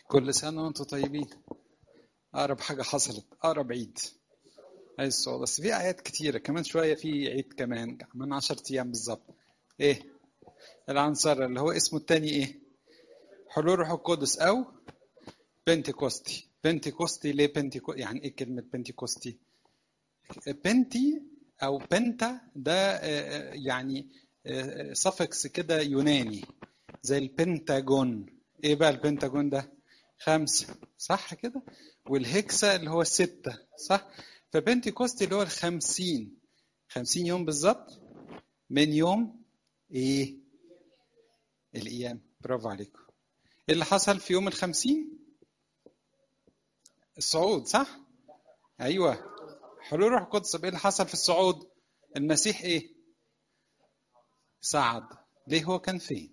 كل سنة وانتم طيبين أقرب حاجة حصلت أقرب عيد عيد الصعود بس في آيات كتيرة كمان شوية في عيد كمان كمان 10 أيام بالظبط إيه العنصر اللي هو اسمه التاني إيه حلول روح القدس أو بنتيكوستي بنتيكوستي ليه بنتيكو يعني إيه كلمة بنتيكوستي بنتي أو بنتا ده آه، يعني سفكس كده يوناني زي البنتاجون ايه بقى البنتاجون ده خمسة صح كده والهكسة اللي هو الستة صح فبنتيكوستي اللي هو الخمسين خمسين يوم بالظبط من يوم ايه الايام برافو عليكم ايه اللي حصل في يوم الخمسين الصعود صح ايوه حلول روح القدس طب ايه اللي حصل في الصعود المسيح ايه صعد ليه هو كان فين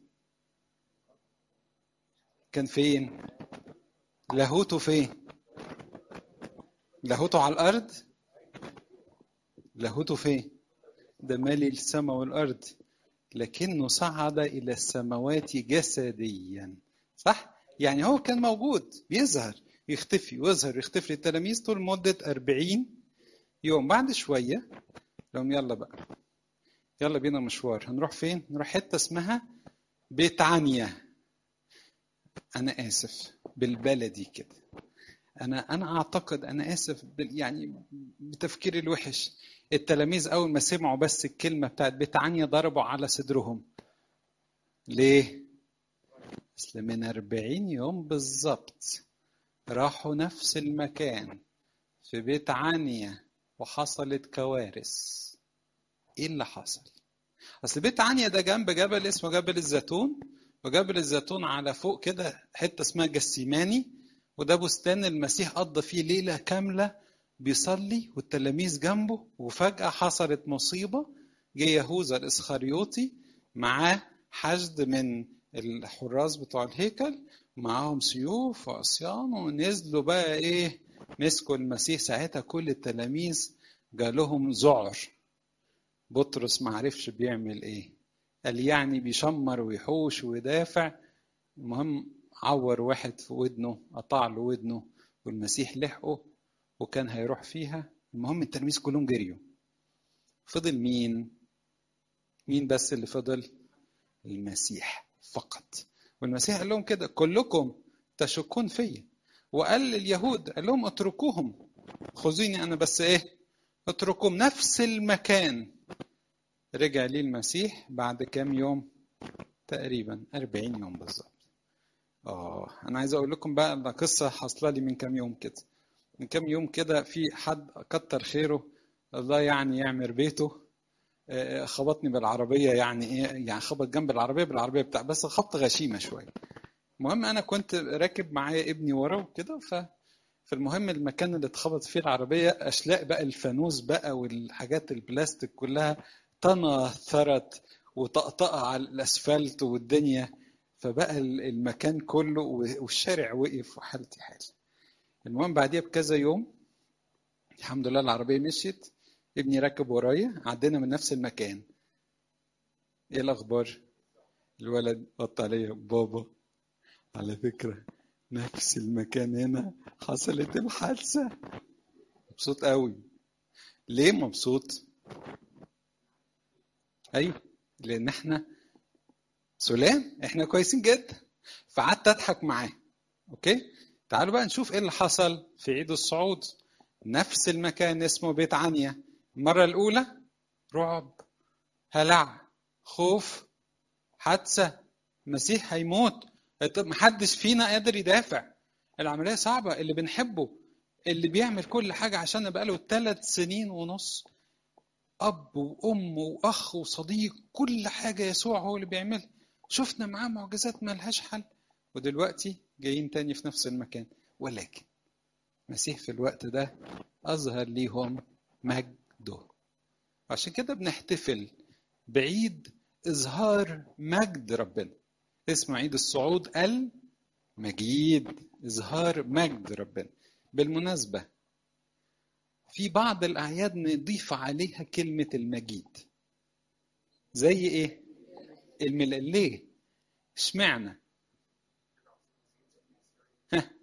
كان فين لاهوته فين لاهوته على الارض لاهوته فين ده مالي السماء والارض لكنه صعد الى السماوات جسديا صح يعني هو كان موجود بيظهر يختفي ويظهر يختفي للتلاميذ طول مدة أربعين يوم بعد شوية لهم يلا بقى يلا بينا مشوار هنروح فين نروح حتة اسمها بيت عنيا أنا آسف بالبلدي كده أنا أنا أعتقد أنا آسف بال يعني بتفكيري الوحش التلاميذ أول ما سمعوا بس الكلمة بتاعت بيت عنيا ضربوا على صدرهم ليه؟ أصل من أربعين يوم بالظبط راحوا نفس المكان في بيت عنيا وحصلت كوارث ايه اللي حصل اصل بيت عنيا ده جنب جبل اسمه جبل الزيتون وجبل الزيتون على فوق كده حته اسمها جسيماني وده بستان المسيح قضى فيه ليله كامله بيصلي والتلاميذ جنبه وفجاه حصلت مصيبه جه يهوذا الاسخريوطي معاه حشد من الحراس بتوع الهيكل معاهم سيوف وعصيان ونزلوا بقى ايه مسكوا المسيح ساعتها كل التلاميذ جالهم ذعر بطرس ما عرفش بيعمل ايه قال يعني بيشمر ويحوش ويدافع المهم عور واحد في ودنه قطع له ودنه والمسيح لحقه وكان هيروح فيها المهم التلاميذ كلهم جريوا فضل مين مين بس اللي فضل المسيح فقط والمسيح قال لهم كده كلكم تشكون فيا وقال لليهود قال لهم اتركوهم خذوني انا بس ايه اتركوهم نفس المكان رجع ليه المسيح بعد كام يوم تقريبا 40 يوم بالظبط اه انا عايز اقول لكم بقى ده قصه حاصله لي من كام يوم كده من كام يوم كده في حد كتر خيره الله يعني يعمر بيته آه، خبطني بالعربيه يعني ايه يعني خبط جنب العربيه بالعربيه بتاع بس خبطه غشيمه شويه المهم انا كنت راكب معايا ابني ورا وكده ف فالمهم المكان اللي اتخبط فيه العربيه اشلاء بقى الفانوس بقى والحاجات البلاستيك كلها تناثرت وطقطقة على الاسفلت والدنيا فبقى المكان كله والشارع وقف وحالتي حال المهم بعديها بكذا يوم الحمد لله العربيه مشيت ابني راكب ورايا عدينا من نفس المكان ايه الاخبار الولد قط عليا بابا على فكره نفس المكان هنا حصلت الحادثه مبسوط قوي ليه مبسوط ايوه لان احنا سلام احنا كويسين جدا فقعدت اضحك معاه اوكي تعالوا بقى نشوف ايه اللي حصل في عيد الصعود نفس المكان اسمه بيت عنيا المره الاولى رعب هلع خوف حادثه المسيح هيموت محدش فينا قادر يدافع العمليه صعبه اللي بنحبه اللي بيعمل كل حاجه عشان بقاله ثلاث سنين ونص اب وام واخ وصديق كل حاجه يسوع هو اللي بيعملها شفنا معاه معجزات ملهاش حل ودلوقتي جايين تاني في نفس المكان ولكن المسيح في الوقت ده اظهر ليهم مجده عشان كده بنحتفل بعيد اظهار مجد ربنا اسمه عيد الصعود المجيد اظهار مجد ربنا بالمناسبه في بعض الأعياد نضيف عليها كلمة المجيد زي إيه؟ الميلاد ليه؟ اشمعنى؟ ها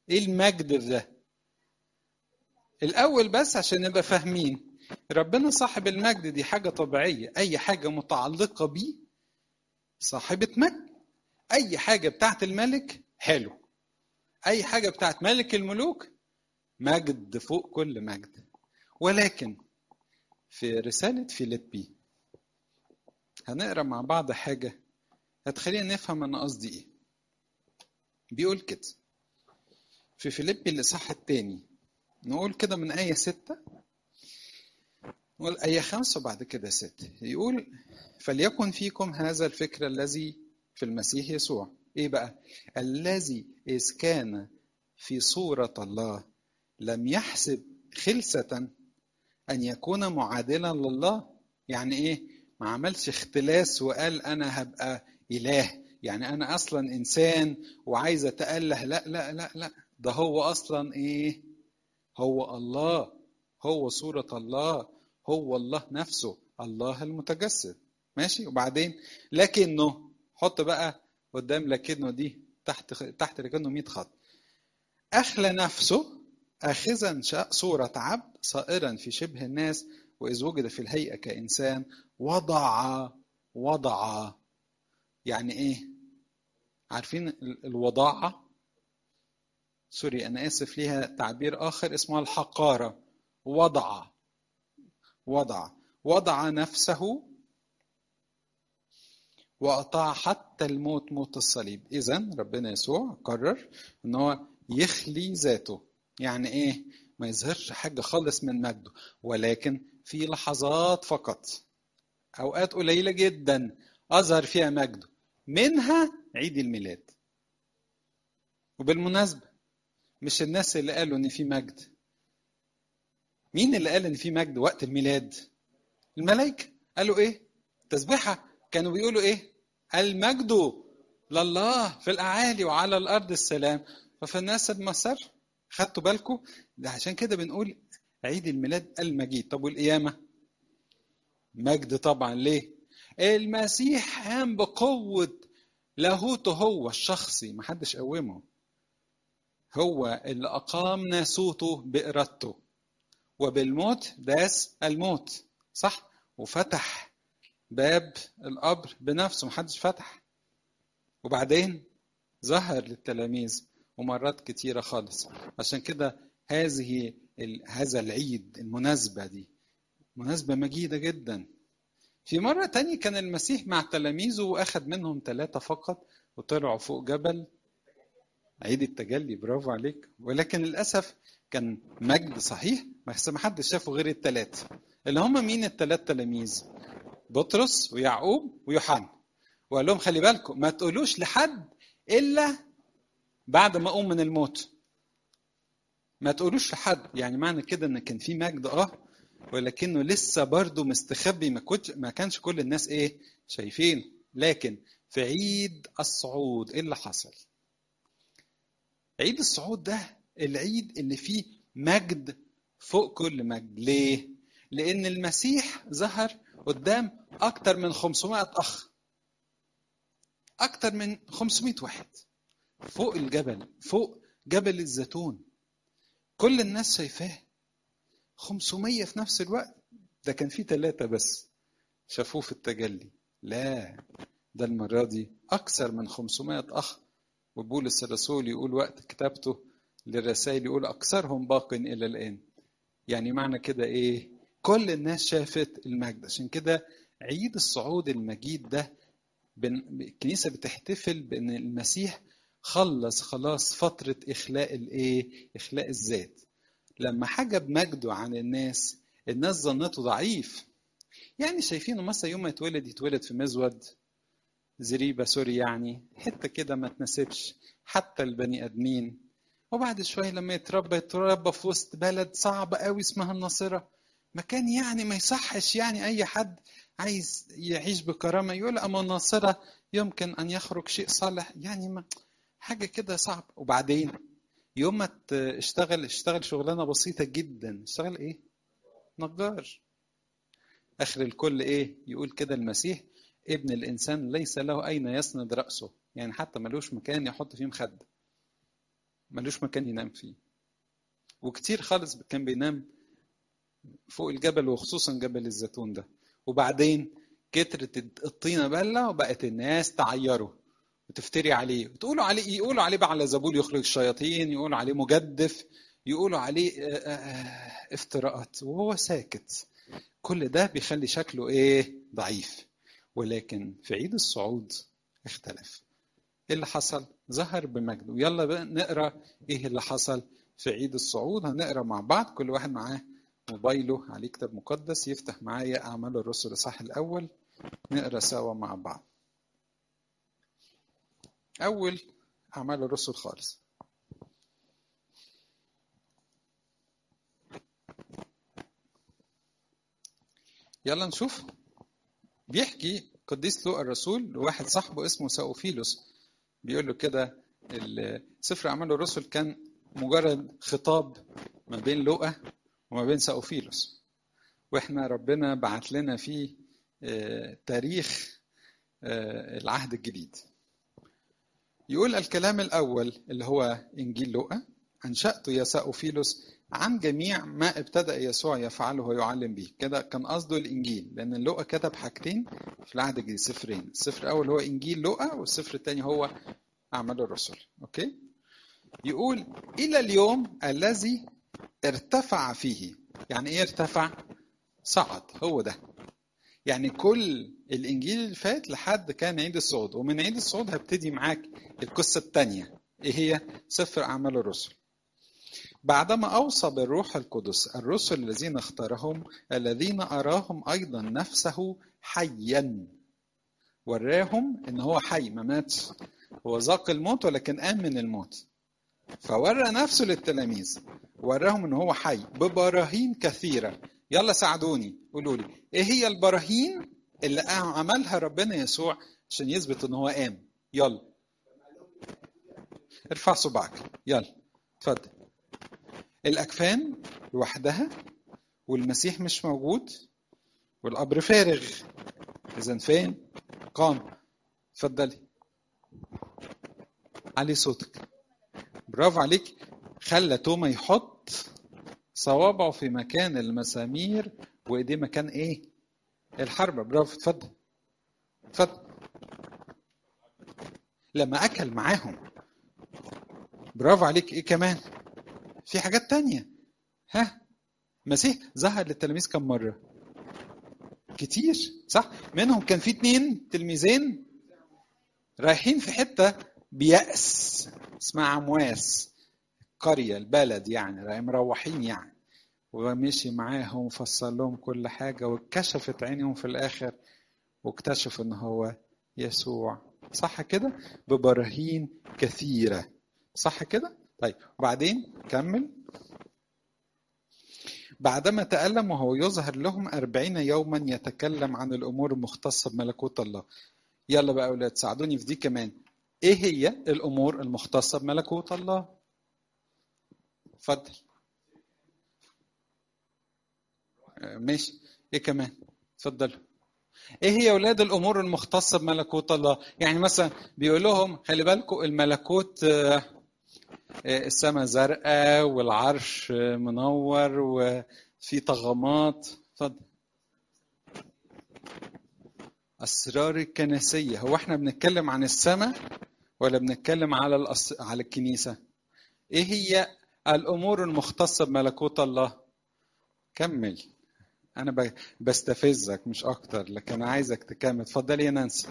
ايه المجد في ده الاول بس عشان نبقى فاهمين ربنا صاحب المجد دي حاجه طبيعيه اي حاجه متعلقه بيه صاحبه مجد اي حاجه بتاعت الملك حلو اي حاجه بتاعت ملك الملوك مجد فوق كل مجد ولكن في رساله فيليبي هنقرا مع بعض حاجه هتخلينا نفهم انا قصدي ايه بيقول كده في فيليبي الاصحاح الثاني نقول كده من آية ستة نقول آية خمسة وبعد كده ستة يقول فليكن فيكم هذا الفكر الذي في المسيح يسوع إيه بقى؟ الذي إذ كان في صورة الله لم يحسب خلسة أن يكون معادلا لله يعني إيه؟ ما عملش اختلاس وقال أنا هبقى إله يعني أنا أصلا إنسان وعايز أتأله لا لا لا لا ده هو أصلا إيه؟ هو الله هو صورة الله هو الله نفسه الله المتجسد ماشي وبعدين لكنه حط بقى قدام لكنه دي تحت تحت لكنه 100 خط أخلى نفسه آخذا صورة عبد صائرا في شبه الناس وإذ وجد في الهيئة كإنسان وضع وضع يعني إيه؟ عارفين الوضاعة سوري أنا آسف ليها تعبير آخر اسمها الحقارة وضع وضع وضع نفسه وأطاع حتى الموت موت الصليب إذا ربنا يسوع قرر أن هو يخلي ذاته يعني إيه ما يظهرش حاجة خالص من مجده ولكن في لحظات فقط أوقات قليلة جدا أظهر فيها مجده منها عيد الميلاد وبالمناسبة مش الناس اللي قالوا ان في مجد مين اللي قال ان في مجد وقت الميلاد الملائكه قالوا ايه تسبيحه كانوا بيقولوا ايه المجد لله في الاعالي وعلى الارض السلام ففي الناس المسر خدتوا بالكم ده عشان كده بنقول عيد الميلاد المجيد طب والقيامه مجد طبعا ليه المسيح قام بقوه لاهوته هو الشخصي محدش قومه هو اللي أقام ناسوته بإرادته وبالموت داس الموت صح وفتح باب القبر بنفسه محدش فتح وبعدين ظهر للتلاميذ ومرات كتيرة خالص عشان كده هذه هذا العيد المناسبة دي مناسبة مجيدة جدا في مرة تانية كان المسيح مع تلاميذه وأخذ منهم ثلاثة فقط وطلعوا فوق جبل عيد التجلي برافو عليك ولكن للاسف كان مجد صحيح بس ما حدش شافه غير الثلاثه اللي هم مين الثلاث تلاميذ بطرس ويعقوب ويوحنا وقال لهم خلي بالكم ما تقولوش لحد الا بعد ما اقوم من الموت ما تقولوش لحد يعني معنى كده ان كان في مجد اه ولكنه لسه برضه مستخبي ما, كنت ما كانش كل الناس ايه شايفين لكن في عيد الصعود ايه اللي حصل عيد الصعود ده العيد اللي فيه مجد فوق كل مجد ليه لان المسيح ظهر قدام اكتر من 500 اخ اكتر من 500 واحد فوق الجبل فوق جبل الزيتون كل الناس شايفاه 500 في نفس الوقت ده كان في ثلاثة بس شافوه في التجلي لا ده المرة دي أكثر من 500 أخ وبولس الرسول يقول وقت كتابته للرسائل يقول أكثرهم باق إلى الآن يعني معنى كده إيه كل الناس شافت المجد عشان كده عيد الصعود المجيد ده الكنيسة بتحتفل بأن المسيح خلص خلاص فترة إخلاء الإيه إخلاء الذات لما حجب مجده عن الناس الناس ظنته ضعيف يعني شايفينه مثلا يوم ما يتولد يتولد في مزود زريبة سوري يعني حتة كده ما تناسبش حتى البني آدمين وبعد شوية لما يتربى يتربى في وسط بلد صعبة قوي اسمها الناصرة مكان يعني ما يصحش يعني أي حد عايز يعيش بكرامة يقول أما الناصرة يمكن أن يخرج شيء صالح يعني ما حاجة كده صعب وبعدين يوم ما اشتغل اشتغل شغلانة بسيطة جدا اشتغل ايه نجار اخر الكل ايه يقول كده المسيح ابن الانسان ليس له اين يسند راسه يعني حتى ملوش مكان يحط فيه مخده ملوش مكان ينام فيه وكتير خالص كان بينام فوق الجبل وخصوصا جبل الزيتون ده وبعدين كترت الطينه بله وبقت الناس تعيره وتفتري عليه وتقولوا عليه يقولوا عليه بقى على زبول يخرج الشياطين يقولوا عليه مجدف يقولوا عليه افتراءات وهو ساكت كل ده بيخلي شكله ايه ضعيف ولكن في عيد الصعود اختلف ايه اللي حصل ظهر بمجده يلا بقى نقرا ايه اللي حصل في عيد الصعود هنقرا مع بعض كل واحد معاه موبايله عليه كتاب مقدس يفتح معايا اعمال الرسل الاصحاح الاول نقرا سوا مع بعض اول اعمال الرسل خالص يلا نشوف بيحكي قديس لوقا الرسول لواحد صاحبه اسمه ساوفيلوس بيقول له كده سفر اعمال الرسل كان مجرد خطاب ما بين لوقا وما بين ساوفيلوس واحنا ربنا بعت لنا فيه تاريخ العهد الجديد يقول الكلام الاول اللي هو انجيل لوقا انشات يا ساوفيلوس عن جميع ما ابتدأ يسوع يفعله ويعلم به كده كان قصده الإنجيل لأن لوقا كتب حاجتين في العهد الجديد سفرين السفر الأول هو إنجيل لوقا والسفر الثاني هو أعمال الرسل أوكي يقول إلى اليوم الذي ارتفع فيه يعني إيه ارتفع صعد هو ده يعني كل الإنجيل اللي فات لحد كان عيد الصعود ومن عيد الصعود هبتدي معاك القصة الثانية إيه هي سفر أعمال الرسل بعدما أوصى بالروح القدس الرسل الذين اختارهم الذين أراهم أيضا نفسه حيا وراهم إن هو حي ما ماتش هو ذاق الموت ولكن قام من الموت فورى نفسه للتلاميذ وراهم إن هو حي ببراهين كثيرة يلا ساعدوني قولوا لي إيه هي البراهين اللي عملها ربنا يسوع عشان يثبت إن هو قام يلا ارفع صباعك يلا اتفضل الأكفان لوحدها والمسيح مش موجود والقبر فارغ إذا فين؟ قام اتفضلي علي صوتك برافو عليك خلى توما يحط صوابعه في مكان المسامير وايديه مكان ايه؟ الحربة برافو اتفضل اتفضل لما اكل معاهم برافو عليك ايه كمان؟ في حاجات تانية ها مسيح ظهر للتلاميذ كم مرة كتير صح منهم كان في اتنين تلميذين رايحين في حتة بيأس اسمها عمواس قرية البلد يعني مروحين يعني ومشي معاهم وفسر لهم كل حاجة واتكشفت عينيهم في الآخر واكتشف ان هو يسوع صح كده ببراهين كثيرة صح كده طيب وبعدين كمل بعدما تألم وهو يظهر لهم أربعين يوما يتكلم عن الأمور المختصة بملكوت الله يلا بقى أولاد ساعدوني في دي كمان إيه هي الأمور المختصة بملكوت الله اتفضل ماشي إيه كمان اتفضلوا ايه هي اولاد الامور المختصه بملكوت الله يعني مثلا بيقول لهم خلي بالكم الملكوت السماء زرقاء والعرش منور وفي طغمات اتفضل اسرار الكنسيه هو احنا بنتكلم عن السماء ولا بنتكلم على الأس... على الكنيسه ايه هي الامور المختصه بملكوت الله كمل انا ب... بستفزك مش اكتر لكن انا عايزك تكمل اتفضلي يا نانسي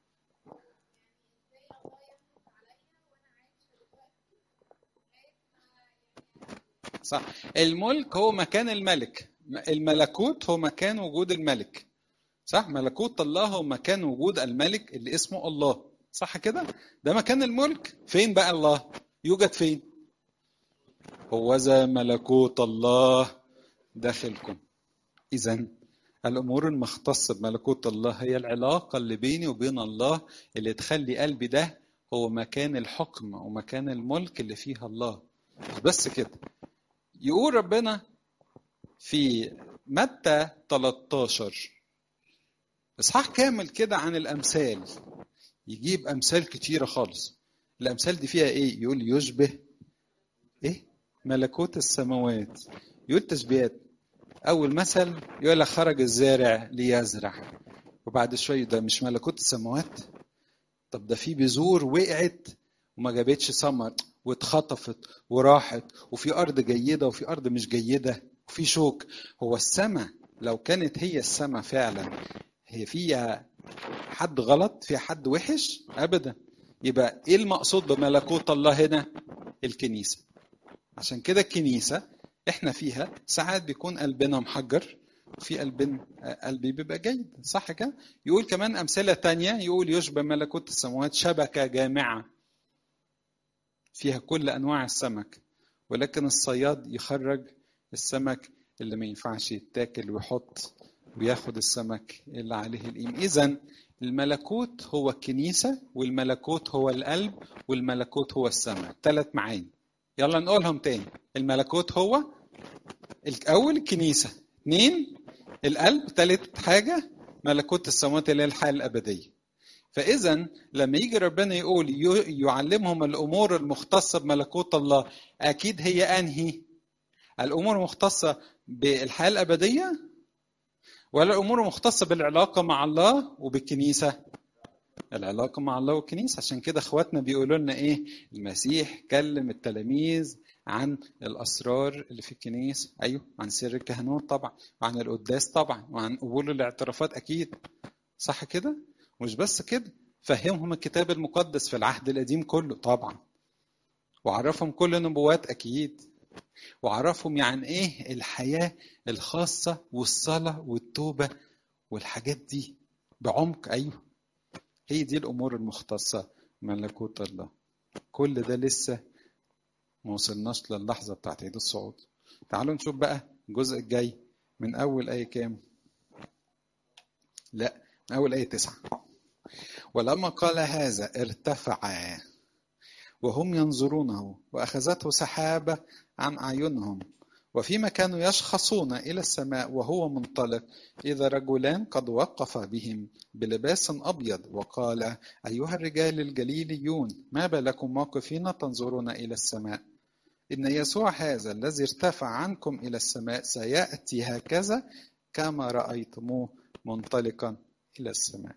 صح الملك هو مكان الملك الملكوت هو مكان وجود الملك صح ملكوت الله هو مكان وجود الملك اللي اسمه الله صح كده ده مكان الملك فين بقى الله يوجد فين هو ذا ملكوت الله داخلكم اذا الامور المختصه بملكوت الله هي العلاقه اللي بيني وبين الله اللي تخلي قلبي ده هو مكان الحكم ومكان الملك اللي فيها الله مش بس كده يقول ربنا في متى 13 اصحاح كامل كده عن الامثال يجيب امثال كتيره خالص الامثال دي فيها ايه يقول يشبه ايه ملكوت السماوات يقول تشبيهات اول مثل يقول لك خرج الزارع ليزرع وبعد شويه ده مش ملكوت السماوات طب ده في بذور وقعت وما جابتش ثمر واتخطفت وراحت وفي ارض جيده وفي ارض مش جيده وفي شوك هو السماء لو كانت هي السماء فعلا هي فيها حد غلط فيها حد وحش ابدا يبقى ايه المقصود بملكوت الله هنا الكنيسه عشان كده الكنيسه احنا فيها ساعات بيكون قلبنا محجر وفي قلبنا قلبي بيبقى جيد صح كده يقول كمان امثله تانية يقول يشبه ملكوت السماوات شبكه جامعه فيها كل انواع السمك ولكن الصياد يخرج السمك اللي ما ينفعش يتاكل ويحط وياخد السمك اللي عليه القيم اذا الملكوت هو الكنيسة والملكوت هو القلب والملكوت هو السماء ثلاث معاني يلا نقولهم تاني الملكوت هو الأول الكنيسة اثنين القلب ثالث حاجة ملكوت السماوات اللي هي الحياة الأبدية فإذا لما يجي ربنا يقول يعلمهم الأمور المختصة بملكوت الله أكيد هي أنهي الأمور المختصة بالحياة الأبدية ولا الأمور المختصة بالعلاقة مع الله وبالكنيسة العلاقة مع الله والكنيسة عشان كده اخواتنا بيقولوا لنا ايه المسيح كلم التلاميذ عن الأسرار اللي في الكنيسة أيوه عن سر الكهنوت طبعا وعن القداس طبعا وعن قبول الاعترافات أكيد صح كده مش بس كده فهمهم الكتاب المقدس في العهد القديم كله طبعا وعرفهم كل النبوات أكيد وعرفهم يعني ايه الحياة الخاصة والصلاة والتوبة والحاجات دي بعمق أيوه هي دي الأمور المختصة ملكوت الله كل ده لسه ما وصلناش للحظة بتاعت عيد الصعود تعالوا نشوف بقى الجزء الجاي من أول آية كام لا من أول آية تسعة ولما قال هذا ارتفع وهم ينظرونه وأخذته سحابة عن أعينهم وفيما كانوا يشخصون إلى السماء وهو منطلق إذا رجلان قد وقف بهم بلباس أبيض وقال أيها الرجال الجليليون ما بالكم واقفين تنظرون إلى السماء إن يسوع هذا الذي ارتفع عنكم إلى السماء سيأتي هكذا كما رأيتموه منطلقا إلى السماء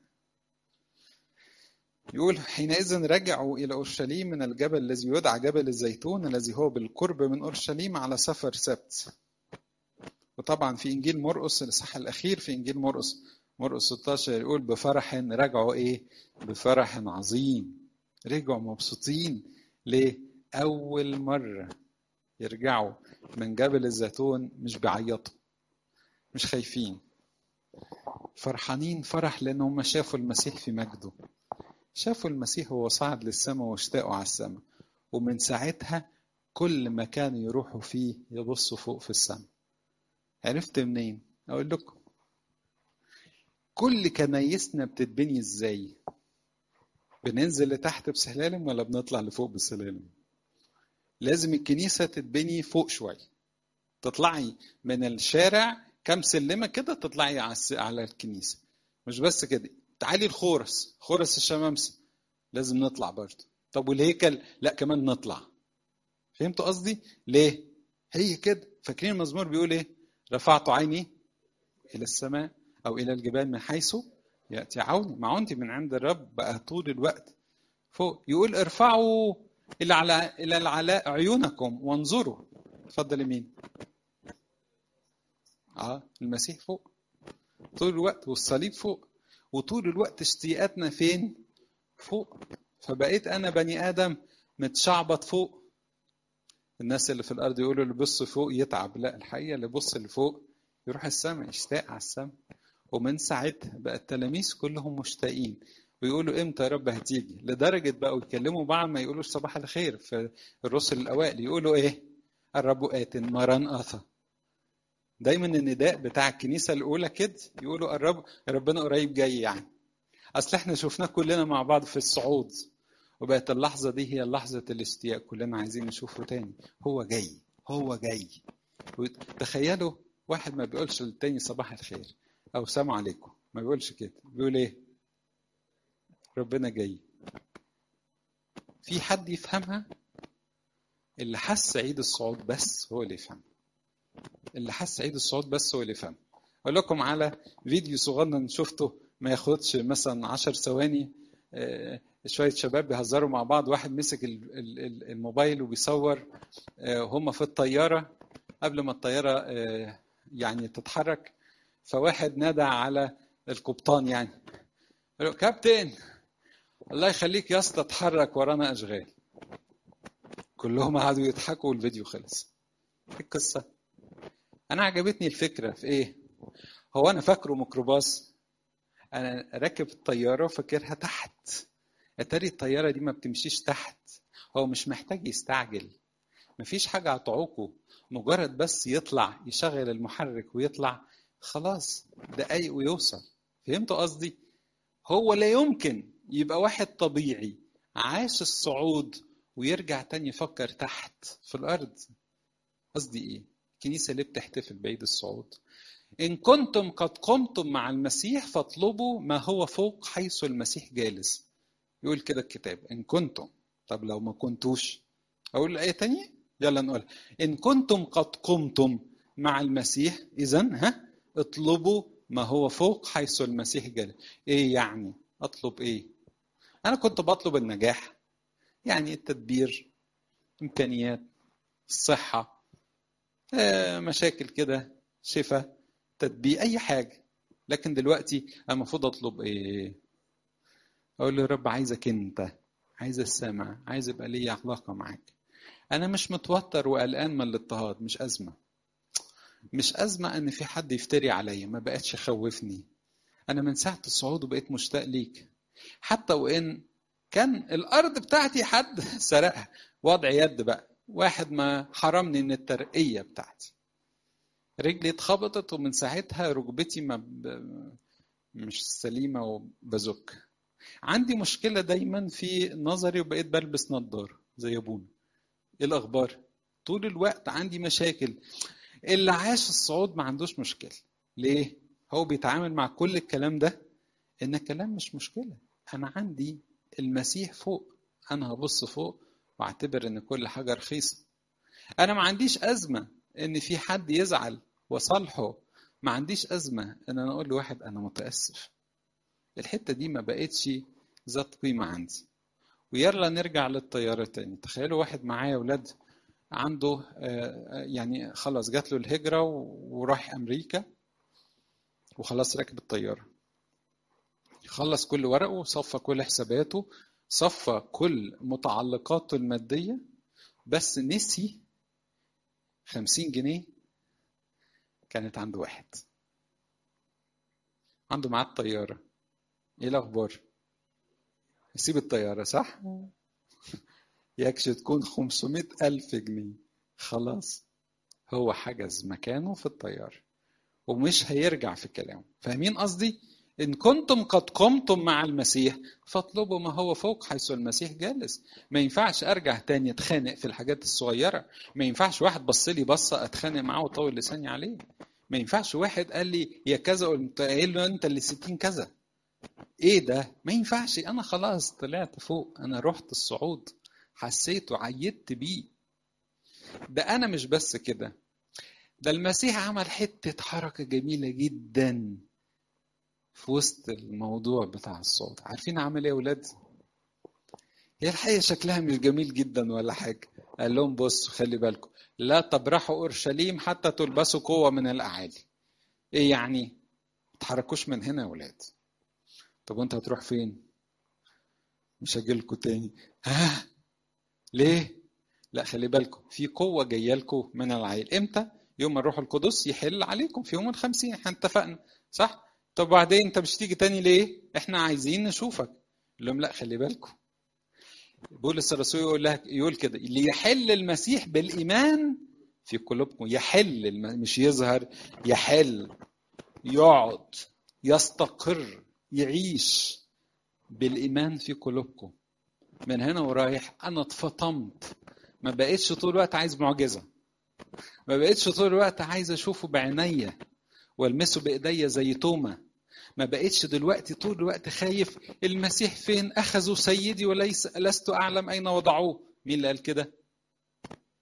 يقول حينئذ رجعوا إلى أورشليم من الجبل الذي يدعى جبل الزيتون الذي هو بالقرب من أورشليم على سفر سبت وطبعا في إنجيل مرقس الإصحاح الأخير في إنجيل مرقس مرقس 16 يقول بفرح رجعوا إيه؟ بفرح عظيم رجعوا مبسوطين ليه؟ أول مرة يرجعوا من جبل الزيتون مش بيعيطوا مش خايفين فرحانين فرح لأنهم شافوا المسيح في مجده شافوا المسيح وهو صعد للسماء واشتاقوا على السماء ومن ساعتها كل مكان يروحوا فيه يبصوا فوق في السماء عرفت منين اقول لكم كل كنايسنا بتتبني ازاي بننزل لتحت بسلالم ولا بنطلع لفوق بسلالم لازم الكنيسة تتبني فوق شوية تطلعي من الشارع كم سلمة كده تطلعي على الكنيسة مش بس كده تعالي الخورس خورس الشمامسة لازم نطلع برضه طب والهيكل لا كمان نطلع فهمتوا قصدي ليه هي كده فاكرين المزمور بيقول ايه رفعت عيني الى السماء او الى الجبال من حيث ياتي عوني معونتي من عند الرب بقى طول الوقت فوق يقول ارفعوا الى على الى العلاء عيونكم وانظروا اتفضل يمين اه المسيح فوق طول الوقت والصليب فوق وطول الوقت اشتياقاتنا فين؟ فوق فبقيت انا بني ادم متشعبط فوق الناس اللي في الارض يقولوا اللي بص فوق يتعب لا الحقيقه اللي بص لفوق يروح السماء يشتاق على السماء ومن ساعتها بقى التلاميذ كلهم مشتاقين ويقولوا امتى يا رب هتيجي لدرجه بقوا يتكلموا بعض ما يقولوش صباح الخير في الرسل الاوائل يقولوا ايه الرب ات مران اثى دايما النداء بتاع الكنيسه الاولى كده يقولوا الرب ربنا قريب جاي يعني اصل احنا شفناه كلنا مع بعض في الصعود وبقت اللحظه دي هي لحظه الاشتياق كلنا عايزين نشوفه تاني هو جاي هو جاي تخيلوا واحد ما بيقولش للتاني صباح الخير او سلام عليكم ما بيقولش كده بيقول ايه ربنا جاي في حد يفهمها اللي حس عيد الصعود بس هو اللي يفهم اللي حس عيد الصعود بس هو اللي يفهم اقول لكم على فيديو صغنن شفته ما ياخدش مثلا عشر ثواني شويه شباب بيهزروا مع بعض واحد مسك الموبايل وبيصور هم في الطياره قبل ما الطياره يعني تتحرك فواحد نادى على القبطان يعني قال له كابتن الله يخليك يا اسطى اتحرك ورانا اشغال كلهم قعدوا يضحكوا والفيديو خلص القصه انا عجبتني الفكره في ايه هو انا فاكره ميكروباص انا راكب الطياره وفاكرها تحت اتاري الطياره دي ما بتمشيش تحت هو مش محتاج يستعجل مفيش حاجه هتعوقه مجرد بس يطلع يشغل المحرك ويطلع خلاص دقايق ويوصل فهمتوا قصدي هو لا يمكن يبقى واحد طبيعي عاش الصعود ويرجع تاني يفكر تحت في الارض قصدي ايه الكنيسه ليه بتحتفل بعيد الصعود ان كنتم قد قمتم مع المسيح فاطلبوا ما هو فوق حيث المسيح جالس يقول كده الكتاب ان كنتم طب لو ما كنتوش اقول ايه تانية يلا نقول ان كنتم قد قمتم مع المسيح اذا ها اطلبوا ما هو فوق حيث المسيح جالس ايه يعني اطلب ايه انا كنت بطلب النجاح يعني التدبير امكانيات الصحه آه مشاكل كده شفاء تدبير اي حاجه لكن دلوقتي المفروض اطلب ايه اقول له يا رب عايزك انت عايز السمع عايز يبقى لي علاقه معاك انا مش متوتر وقلقان من الاضطهاد مش ازمه مش ازمه ان في حد يفتري عليا ما بقتش يخوفني انا من ساعه الصعود وبقيت مشتاق ليك حتى وان كان الارض بتاعتي حد سرقها وضع يد بقى واحد ما حرمني من الترقيه بتاعتي رجلي اتخبطت ومن ساعتها ركبتي ما ب... مش سليمه وبزك عندي مشكله دايما في نظري وبقيت بلبس نظاره زي ابونا ايه الاخبار طول الوقت عندي مشاكل اللي عاش الصعود ما عندوش مشكله ليه هو بيتعامل مع كل الكلام ده ان الكلام مش مشكله انا عندي المسيح فوق انا هبص فوق واعتبر ان كل حاجه رخيصه انا ما عنديش ازمه ان في حد يزعل وصالحه ما عنديش ازمه ان انا اقول لواحد انا متاسف الحته دي ما بقتش ذات قيمه عندي ويلا نرجع للطياره تاني تخيلوا واحد معايا اولاد عنده يعني خلاص جات له الهجره وراح امريكا وخلاص راكب الطياره خلص كل ورقه صفى كل حساباته صفى كل متعلقاته المادية بس نسي خمسين جنيه كانت عند واحد عنده معاه الطيارة ايه الأخبار؟ يسيب الطيارة صح؟ يكش تكون خمسمائة ألف جنيه خلاص هو حجز مكانه في الطيارة ومش هيرجع في كلامه فاهمين قصدي؟ إن كنتم قد قمتم مع المسيح فاطلبوا ما هو فوق حيث المسيح جالس ما ينفعش أرجع تاني أتخانق في الحاجات الصغيرة ما ينفعش واحد بص لي بصة أتخانق معاه وطول لساني عليه ما ينفعش واحد قال لي يا كذا قلت قايل له أنت اللي ستين كذا إيه ده ما ينفعش أنا خلاص طلعت فوق أنا رحت الصعود حسيت وعيدت بيه ده أنا مش بس كده ده المسيح عمل حتة حركة جميلة جداً في وسط الموضوع بتاع الصوت عارفين عمل ايه يا ولاد هي الحقيقه شكلها مش جميل جدا ولا حاجه قال لهم بصوا خلي بالكم لا تبرحوا اورشليم حتى تلبسوا قوه من الاعالي ايه يعني ما تحركوش من هنا يا ولاد طب وانت هتروح فين مش هاجي لكم تاني ها ليه لا خلي بالكم في قوه جايه لكم من العيل امتى يوم ما الروح القدس يحل عليكم في يوم الخمسين احنا اتفقنا صح طب بعدين انت مش تيجي تاني ليه؟ احنا عايزين نشوفك. قال لهم لا خلي بالكم. بولس الرسول يقول لك يقول كده ليحل المسيح بالايمان في قلوبكم يحل الم... مش يظهر يحل يقعد يستقر يعيش بالايمان في قلوبكم. من هنا ورايح انا اتفطمت ما بقتش طول الوقت عايز معجزه. ما بقتش طول الوقت عايز اشوفه بعينيا والمسه بايديا زي توما ما بقتش دلوقتي طول الوقت خايف المسيح فين اخذوا سيدي وليس لست اعلم اين وضعوه مين اللي قال كده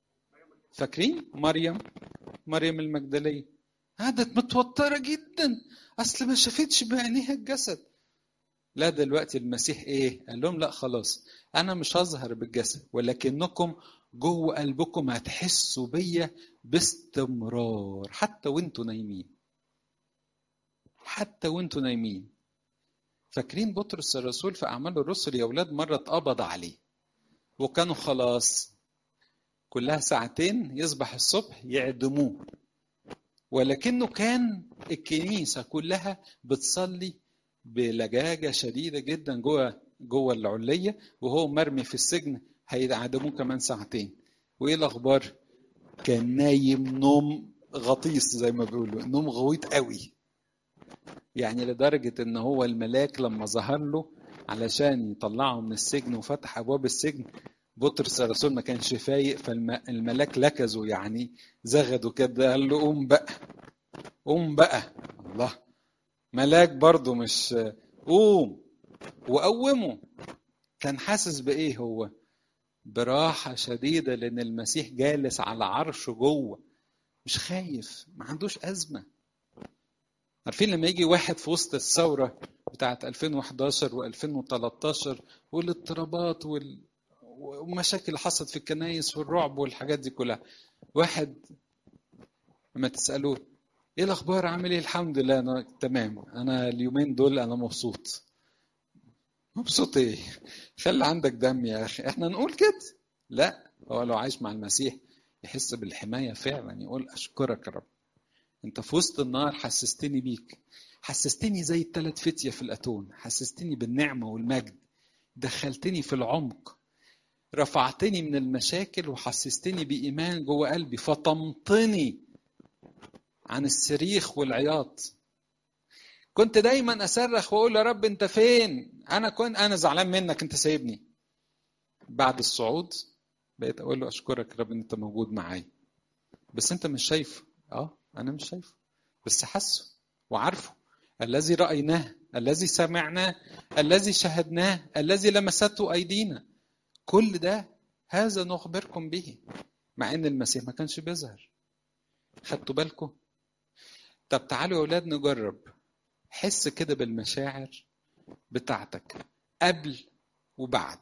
فاكرين مريم مريم المجدليه قعدت متوتره جدا اصل ما شافتش بعينيها الجسد لا دلوقتي المسيح ايه قال لهم لا خلاص انا مش هظهر بالجسد ولكنكم جوه قلبكم هتحسوا بيا باستمرار حتى وانتوا نايمين حتى وانتوا نايمين فاكرين بطرس الرسول في اعمال الرسل يا اولاد مره اتقبض عليه وكانوا خلاص كلها ساعتين يصبح الصبح يعدموه ولكنه كان الكنيسه كلها بتصلي بلجاجه شديده جدا جوه جوه العليه وهو مرمي في السجن هيعدموه كمان ساعتين وايه الاخبار كان نايم نوم غطيس زي ما بيقولوا نوم غويط قوي يعني لدرجة ان هو الملاك لما ظهر له علشان يطلعه من السجن وفتح ابواب السجن بطرس الرسول ما كانش فايق فالملاك لكزه يعني زغده كده قال له قوم بقى قوم بقى الله ملاك برضه مش قوم وقومه كان حاسس بايه هو براحة شديدة لأن المسيح جالس على عرشه جوه مش خايف ما عندوش أزمة عارفين لما يجي واحد في وسط الثورة بتاعت 2011 و2013 والاضطرابات وال... ومشاكل اللي حصلت في الكنايس والرعب والحاجات دي كلها واحد لما تسألوه ايه الاخبار عامل ايه الحمد لله انا تمام انا اليومين دول انا مبسوط مبسوط ايه خلي عندك دم يا اخي احنا نقول كده لا هو لو عايش مع المسيح يحس بالحمايه فعلا يقول اشكرك يا رب انت في وسط النار حسستني بيك حسستني زي الثلاث فتية في الأتون حسستني بالنعمة والمجد دخلتني في العمق رفعتني من المشاكل وحسستني بإيمان جوه قلبي فطمتني عن الصريخ والعياط كنت دايما اصرخ واقول يا رب انت فين انا كنت انا زعلان منك انت سايبني بعد الصعود بقيت اقول له اشكرك يا رب ان انت موجود معايا بس انت مش شايفه اه انا مش شايفه بس حاسه وعارفه الذي رايناه الذي سمعناه الذي شهدناه الذي لمسته ايدينا كل ده هذا نخبركم به مع ان المسيح ما كانش بيظهر خدتوا بالكم طب تعالوا يا اولاد نجرب حس كده بالمشاعر بتاعتك قبل وبعد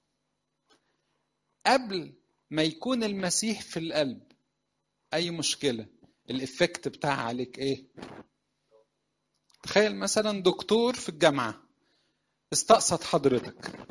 قبل ما يكون المسيح في القلب اي مشكله الافكت بتاعها عليك ايه تخيل مثلا دكتور في الجامعه استقصد حضرتك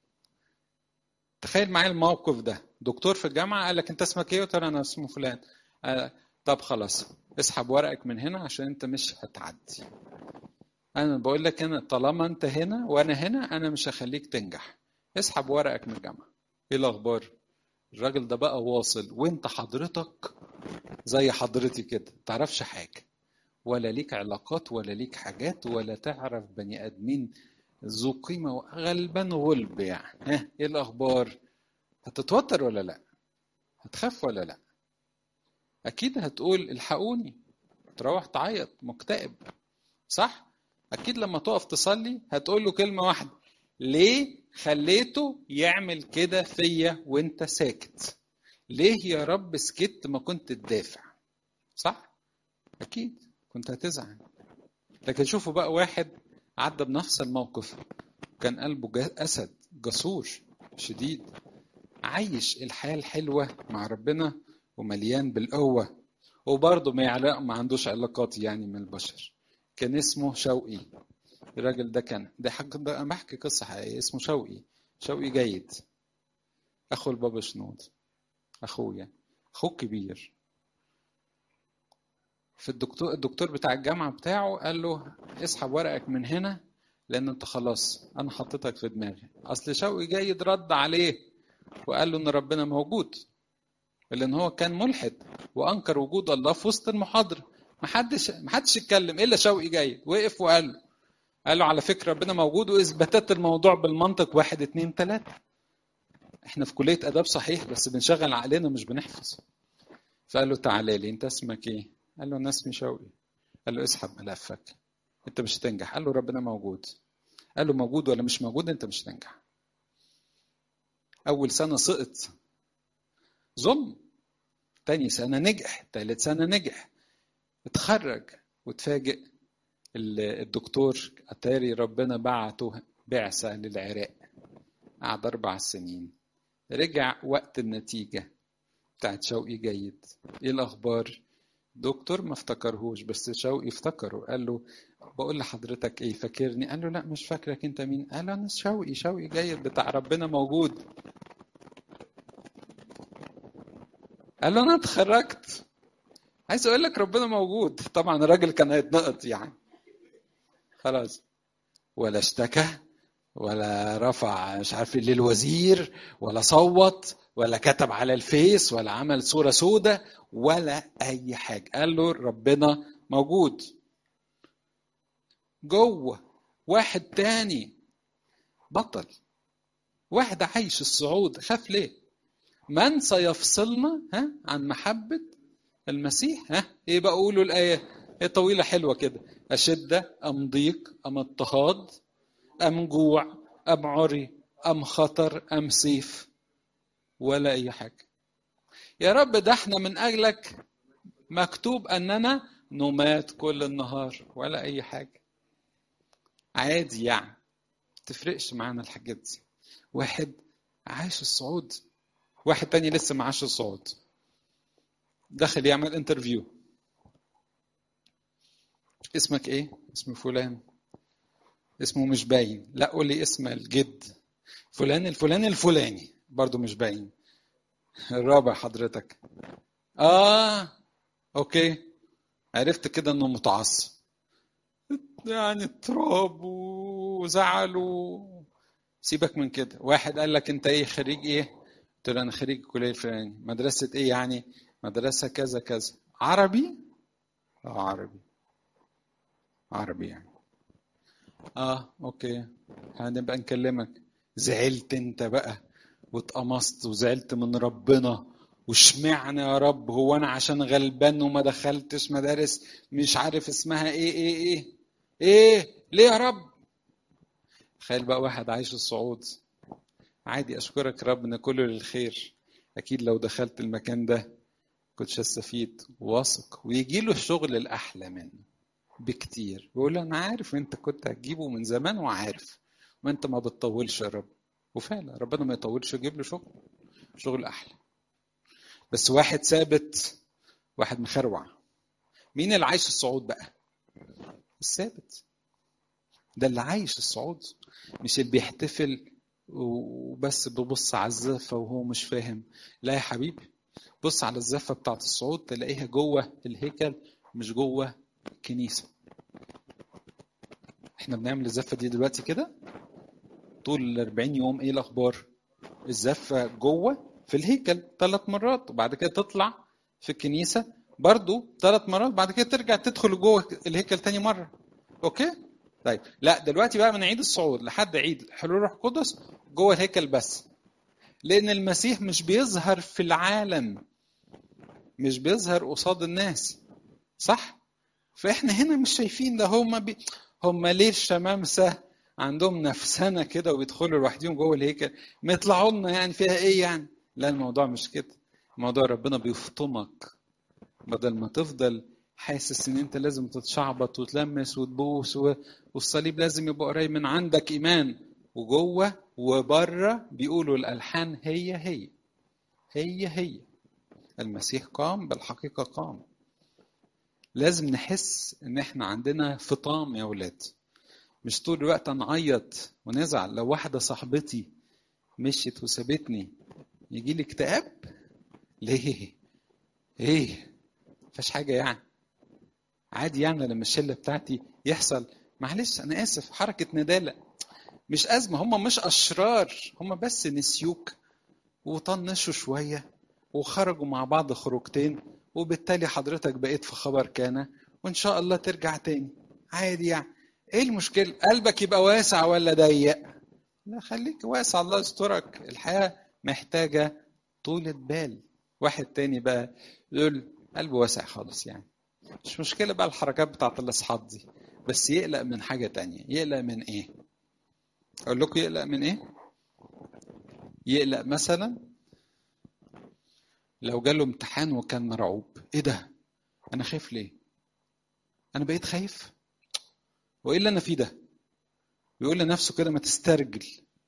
تخيل معايا الموقف ده دكتور في الجامعه قال لك انت اسمك ايه قلت له انا اسمه فلان آه طب خلاص اسحب ورقك من هنا عشان انت مش هتعدي انا بقول لك انا طالما انت هنا وانا هنا انا مش هخليك تنجح اسحب ورقك من الجامعه ايه الاخبار الراجل ده بقى واصل وانت حضرتك زي حضرتي كده تعرفش حاجه ولا ليك علاقات ولا ليك حاجات ولا تعرف بني ادمين ذو قيمه غلبان غلب يعني ها ايه الاخبار هتتوتر ولا لا هتخاف ولا لا اكيد هتقول الحقوني تروح تعيط مكتئب صح اكيد لما تقف تصلي هتقول له كلمه واحده ليه خليته يعمل كده فيا وانت ساكت ليه يا رب سكت ما كنت تدافع صح اكيد كنت هتزعل لكن شوفوا بقى واحد عدى بنفس الموقف كان قلبه اسد جسور شديد عايش الحياه الحلوه مع ربنا ومليان بالقوه وبرضه ما يعلق ما عندوش علاقات يعني من البشر كان اسمه شوقي الراجل ده كان ده حق ده انا بحكي قصه حقيقيه اسمه شوقي شوقي جيد اخو البابا شنود اخويا اخوه كبير في الدكتور الدكتور بتاع الجامعه بتاعه قال له اسحب ورقك من هنا لان انت خلاص انا حطيتك في دماغي اصل شوقي جيد رد عليه وقال له ان ربنا موجود لان هو كان ملحد وانكر وجود الله في وسط المحاضره محدش محدش اتكلم الا شوقي جيد وقف وقال له قال له على فكره ربنا موجود واثباتات الموضوع بالمنطق واحد اتنين تلاته احنا في كليه اداب صحيح بس بنشغل عقلنا مش بنحفظ فقال له تعالى لي انت اسمك ايه قال له انا اسمي شوقي قال له اسحب ملفك انت مش هتنجح قال له ربنا موجود قال له موجود ولا مش موجود انت مش هتنجح اول سنه سقط ظلم تاني سنة نجح تالت سنة نجح اتخرج وتفاجئ الدكتور أتاري ربنا بعته بعثة للعراق قعد أربع سنين رجع وقت النتيجة بتاعت شوقي جيد إيه الأخبار؟ دكتور ما افتكرهوش بس شوقي افتكره قال له بقول لحضرتك ايه فاكرني قال له لا مش فاكرك انت مين قال له انا شوقي شوقي جيد بتاع ربنا موجود قال له انا اتخرجت عايز اقول لك ربنا موجود طبعا الراجل كان هيتنقط يعني خلاص ولا اشتكى ولا رفع مش عارف للوزير ولا صوت ولا كتب على الفيس ولا عمل صورة سودة ولا أي حاجة قال له ربنا موجود جوه واحد تاني بطل واحد عايش الصعود خاف ليه من سيفصلنا ها عن محبة المسيح ها ايه بقى قولوا الآية هي طويلة حلوة كده أشدة أم ضيق أم اضطهاد أم جوع أم عري أم خطر أم سيف ولا أي حاجة يا رب ده احنا من أجلك مكتوب أننا نمات كل النهار ولا أي حاجة عادي يعني تفرقش معانا الحاجات دي واحد عايش الصعود واحد تاني لسه ما عاش الصعود دخل يعمل انترفيو اسمك ايه اسم فلان اسمه مش باين لا قول لي اسم الجد فلان الفلاني الفلاني برضو مش باين الرابع حضرتك اه اوكي عرفت كده انه متعصب يعني اضطراب وزعل و... سيبك من كده واحد قال لك انت ايه خريج ايه قلت له انا خريج الكليه الفلانيه مدرسه ايه يعني مدرسه كذا كذا عربي اه عربي عربي يعني اه اوكي هنبقى نكلمك زعلت انت بقى واتقمصت وزعلت من ربنا واشمعنى يا رب هو انا عشان غلبان وما دخلتش مدارس مش عارف اسمها ايه ايه ايه ايه ليه يا رب تخيل بقى واحد عايش الصعود عادي اشكرك رب ان كله للخير اكيد لو دخلت المكان ده كنتش هستفيد واثق ويجي له الشغل الاحلى منه بكتير بيقول انا عارف انت كنت هتجيبه من زمان وعارف ما انت ما بتطولش يا رب وفعلا ربنا ما يطولش يجيب له شغل شغل احلى بس واحد ثابت واحد مخروع مين اللي عايش الصعود بقى الثابت ده اللي عايش الصعود مش اللي بيحتفل وبس بيبص على الزفة وهو مش فاهم لا يا حبيبي بص على الزفة بتاعت الصعود تلاقيها جوه الهيكل مش جوه الكنيسة احنا بنعمل الزفة دي دلوقتي كده طول ال 40 يوم ايه الاخبار الزفة جوه في الهيكل ثلاث مرات وبعد كده تطلع في الكنيسة برضو ثلاث مرات بعد كده ترجع تدخل جوه الهيكل تاني مرة اوكي طيب لا دلوقتي بقى من عيد الصعود لحد عيد حلول روح القدس جوه الهيكل بس لان المسيح مش بيظهر في العالم مش بيظهر قصاد الناس صح فاحنا هنا مش شايفين ده هم بي... هم ليه الشمامسه عندهم نفسنا كده وبيدخلوا لوحدهم جوه الهيكل ما يطلعوا لنا يعني فيها ايه يعني لا الموضوع مش كده الموضوع ربنا بيفطمك بدل ما تفضل حاسس ان انت لازم تتشعبط وتلمس وتبوس و... والصليب لازم يبقى قريب من عندك ايمان وجوه وبره بيقولوا الالحان هي هي هي هي المسيح قام بالحقيقه قام لازم نحس ان احنا عندنا فطام يا ولاد مش طول الوقت نعيط ونزعل لو واحده صاحبتي مشيت وسابتني يجي لي اكتئاب ليه ايه مفيش حاجه يعني عادي يعني لما الشله بتاعتي يحصل معلش انا اسف حركه نداله مش ازمه هم مش اشرار هم بس نسيوك وطنشوا شويه وخرجوا مع بعض خروجتين وبالتالي حضرتك بقيت في خبر كان وان شاء الله ترجع تاني عادي يعني ايه المشكله قلبك يبقى واسع ولا ضيق لا خليك واسع الله يسترك الحياه محتاجه طولة بال واحد تاني بقى يقول قلبه واسع خالص يعني مش مشكله بقى الحركات بتاعت الاصحاب دي بس يقلق من حاجه تانية يقلق من ايه اقول لكم يقلق من ايه يقلق مثلا لو جاله امتحان وكان مرعوب ايه ده انا خايف ليه انا بقيت خايف وايه اللي انا فيه ده بيقول لنفسه كده ما تسترجل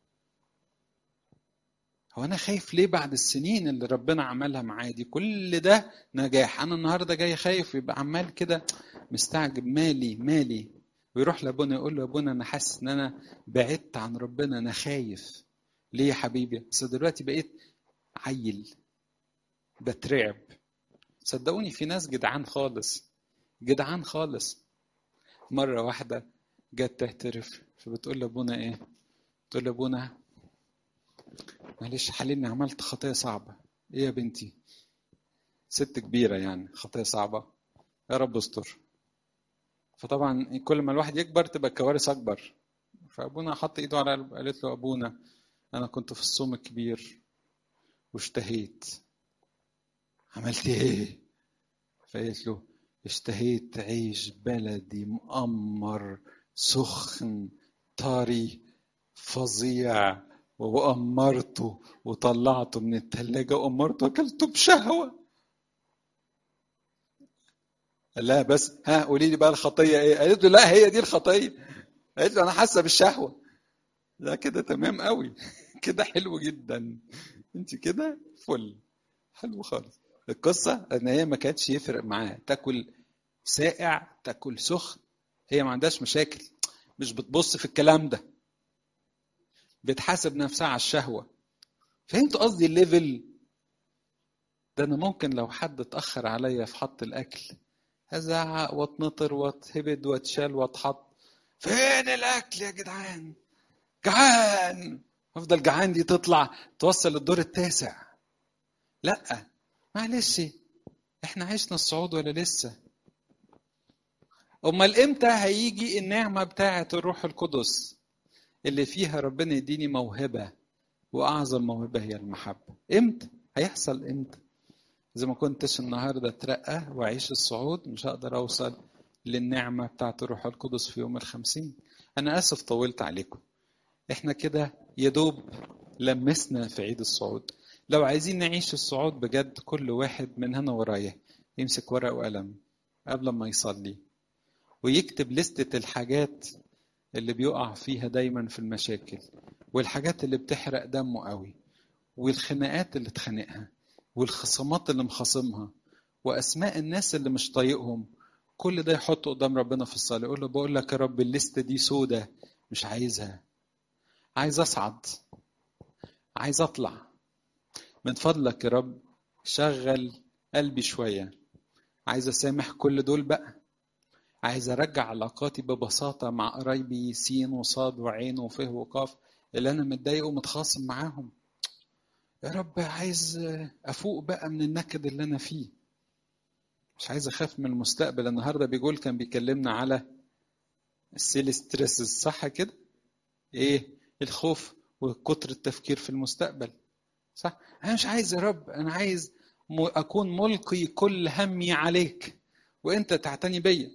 هو انا خايف ليه بعد السنين اللي ربنا عملها معايا دي كل ده نجاح انا النهارده جاي خايف يبقى عمال كده مستعجب مالي مالي ويروح لابونا يقول له يا ابونا انا حاسس ان انا بعدت عن ربنا انا خايف ليه يا حبيبي بس دلوقتي بقيت عيل بترعب صدقوني في ناس جدعان خالص جدعان خالص مرة واحدة جت تعترف فبتقول لابونا ايه تقول لابونا معلش حللني عملت خطية صعبة ايه يا بنتي ست كبيرة يعني خطية صعبة يا رب استر فطبعا كل ما الواحد يكبر تبقى الكوارث اكبر فابونا حط ايده على قلب قالت له ابونا انا كنت في الصوم الكبير واشتهيت عملت ايه فقالت له اشتهيت عيش بلدي مقمر سخن طري فظيع وأمرته وطلعته من التلاجة وأمرته وأكلته بشهوة قال لها بس ها قولي لي بقى الخطية إيه؟ قالت له لا هي دي الخطية قالت له أنا حاسة بالشهوة لا كده تمام قوي كده حلو جدا انت كده فل حلو خالص القصة ان هي ما كانتش يفرق معاها تاكل ساقع تاكل سخن هي ما عندهاش مشاكل مش بتبص في الكلام ده بتحاسب نفسها على الشهوة فهمتوا قصدي الليفل ده انا ممكن لو حد اتأخر عليا في حط الاكل هزعق واتنطر واتهبد واتشال واتحط فين الاكل يا جدعان جعان افضل جعان دي تطلع توصل الدور التاسع لا معلش احنا عشنا الصعود ولا لسه امال امتى هيجي النعمه بتاعه الروح القدس اللي فيها ربنا يديني موهبه واعظم موهبه هي المحبه امتى هيحصل امتى اذا ما كنتش النهارده اترقى واعيش الصعود مش هقدر اوصل للنعمه بتاعه الروح القدس في يوم الخمسين انا اسف طولت عليكم احنا كده يدوب لمسنا في عيد الصعود لو عايزين نعيش الصعود بجد كل واحد من هنا ورايح يمسك ورقة وقلم قبل ما يصلي ويكتب لستة الحاجات اللي بيقع فيها دايما في المشاكل والحاجات اللي بتحرق دمه قوي والخناقات اللي اتخانقها والخصامات اللي مخاصمها واسماء الناس اللي مش طايقهم كل ده يحطه قدام ربنا في الصلاه يقول له بقول لك يا رب الليسته دي سودة مش عايزها عايز اصعد عايز اطلع من فضلك يا رب شغل قلبي شويه عايز اسامح كل دول بقى عايز ارجع علاقاتي ببساطه مع قرايبي سين وصاد وعين وفه وقاف اللي انا متضايق ومتخاصم معاهم يا رب عايز افوق بقى من النكد اللي انا فيه مش عايز اخاف من المستقبل النهارده بيقول كان بيكلمنا على السيل ستريسز صح كده ايه الخوف وكتر التفكير في المستقبل صح انا مش عايز يا رب انا عايز اكون ملقي كل همي عليك وانت تعتني بيا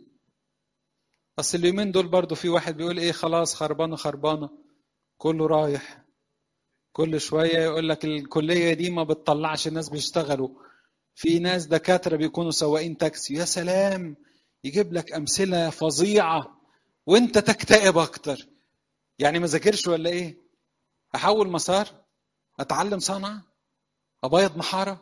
اصل اليومين دول برضو في واحد بيقول ايه خلاص خربانه خربانه كله رايح كل شويه يقول لك الكليه دي ما بتطلعش ناس بيشتغلوا في ناس دكاتره بيكونوا سواقين تاكسي يا سلام يجيب لك امثله فظيعه وانت تكتئب اكتر يعني ما ذاكرش ولا ايه احول مسار اتعلم صنعه ابيض محاره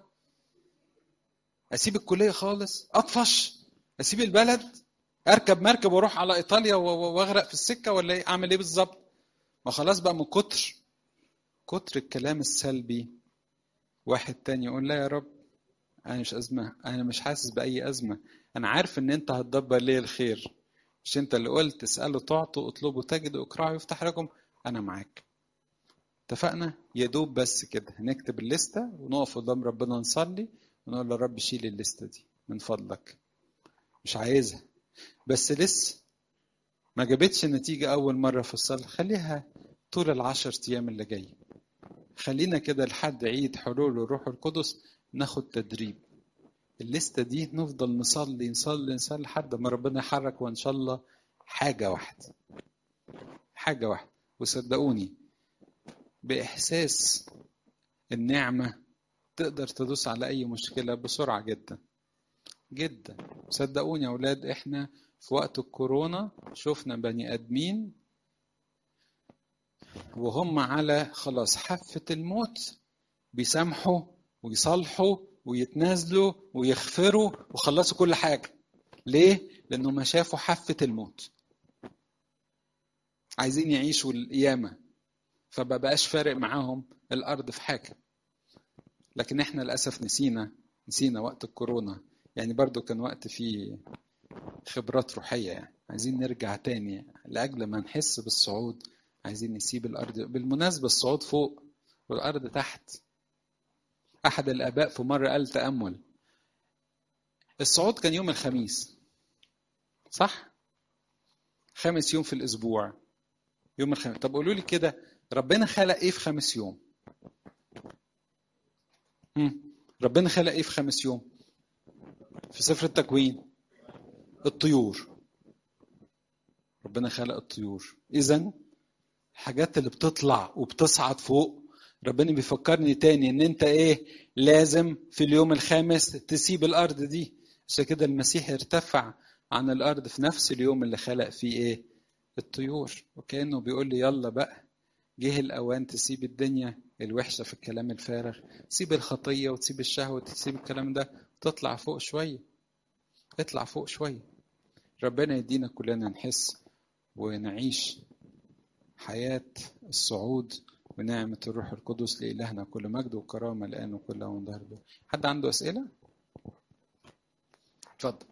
اسيب الكليه خالص اطفش اسيب البلد اركب مركب واروح على ايطاليا واغرق في السكه ولا ايه اعمل ايه بالظبط ما خلاص بقى من كتر كتر الكلام السلبي واحد تاني يقول لا يا رب انا مش ازمه انا مش حاسس باي ازمه انا عارف ان انت هتدبر لي الخير مش انت اللي قلت اسالوا تعطوا اطلبوا تجدوا اقرعوا يفتح لكم انا معاك اتفقنا يا دوب بس كده هنكتب الليسته ونقف قدام ربنا نصلي ونقول له رب شيل الليسته دي من فضلك مش عايزها بس لسه ما جابتش نتيجة أول مرة في الصلاة خليها طول العشر أيام اللي جاي خلينا كده لحد عيد حلول الروح القدس ناخد تدريب الليستة دي نفضل نصلي نصلي نصلي لحد ما ربنا يحرك وإن شاء الله حاجة واحدة حاجة واحدة وصدقوني بإحساس النعمة تقدر تدوس على اي مشكله بسرعه جدا جدا صدقوني يا اولاد احنا في وقت الكورونا شفنا بني ادمين وهم على خلاص حافه الموت بيسامحوا ويصالحوا ويتنازلوا ويغفروا وخلصوا كل حاجه ليه لانه ما شافوا حافه الموت عايزين يعيشوا القيامه فما بقاش فارق معاهم الارض في حاجه لكن احنا للاسف نسينا نسينا وقت الكورونا يعني برضو كان وقت فيه خبرات روحيه يعني عايزين نرجع تاني لاجل ما نحس بالصعود عايزين نسيب الارض بالمناسبه الصعود فوق والارض تحت احد الاباء في مره قال تامل الصعود كان يوم الخميس صح خامس يوم في الاسبوع يوم الخميس طب قولوا لي كده ربنا خلق ايه في خامس يوم مم. ربنا خلق ايه في خامس يوم في سفر التكوين الطيور ربنا خلق الطيور اذا الحاجات اللي بتطلع وبتصعد فوق ربنا بيفكرني تاني ان انت ايه لازم في اليوم الخامس تسيب الارض دي عشان كده المسيح ارتفع عن الارض في نفس اليوم اللي خلق فيه ايه الطيور وكانه بيقول لي يلا بقى جه الاوان تسيب الدنيا الوحشه في الكلام الفارغ تسيب الخطيه وتسيب الشهوه وتسيب الكلام ده تطلع فوق شويه اطلع فوق شويه ربنا يدينا كلنا نحس ونعيش حياه الصعود ونعمة الروح القدس لإلهنا كل مجد وكرامة الآن وكل يوم ظهر به. حد عنده أسئلة؟ اتفضل.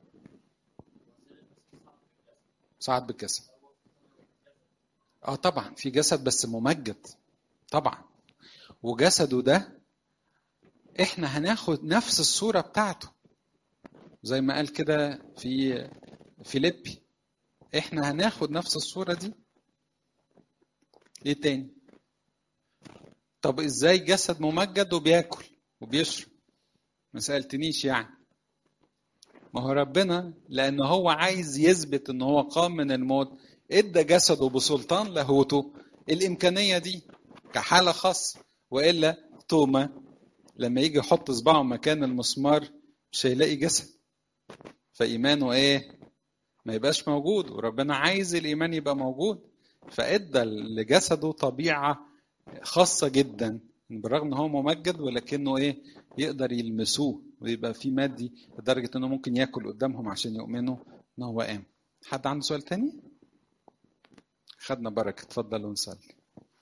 صعد بالجسد. اه طبعا في جسد بس ممجد طبعا وجسده ده احنا هناخد نفس الصورة بتاعته زي ما قال كده في فيليبي احنا هناخد نفس الصورة دي ايه تاني طب ازاي جسد ممجد وبياكل وبيشرب ما سالتنيش يعني ما هو ربنا لان هو عايز يثبت ان هو قام من الموت ادى جسده بسلطان لاهوته الامكانيه دي كحاله خاصه والا توما لما يجي يحط صباعه مكان المسمار مش هيلاقي جسد فايمانه ايه ما يبقاش موجود وربنا عايز الايمان يبقى موجود فادى لجسده طبيعه خاصة جدا بالرغم ان هو ممجد ولكنه ايه يقدر يلمسوه ويبقى في مادي لدرجة انه ممكن ياكل قدامهم عشان يؤمنوا ان هو قام حد عنده سؤال تاني؟ خدنا بركة اتفضل ونصلي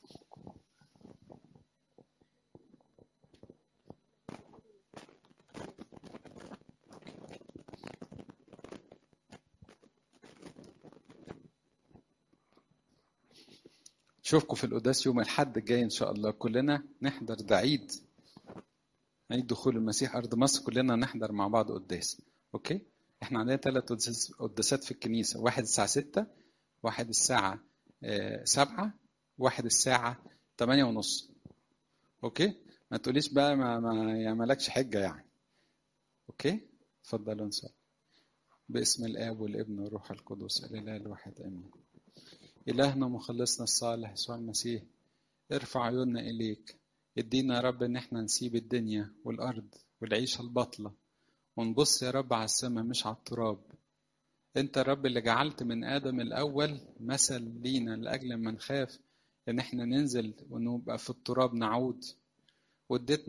اشوفكم في القداس يوم الحد الجاي ان شاء الله كلنا نحضر ده عيد عيد دخول المسيح ارض مصر كلنا نحضر مع بعض قداس اوكي احنا عندنا ثلاث قداسات في الكنيسه واحد الساعه 6 واحد الساعه 7 واحد الساعه 8 ونص اوكي ما تقوليش بقى ما, ما يعني مالكش حجه يعني اوكي اتفضلوا نصلي باسم الاب والابن والروح القدس الاله الواحد امين إلهنا مخلصنا الصالح يسوع المسيح ارفع عيوننا إليك ادينا يا رب إن احنا نسيب الدنيا والأرض والعيشة البطلة ونبص يا رب على السماء مش على التراب انت يا رب اللي جعلت من آدم الأول مثل لينا لأجل ما نخاف إن احنا ننزل ونبقى في التراب نعود واديتنا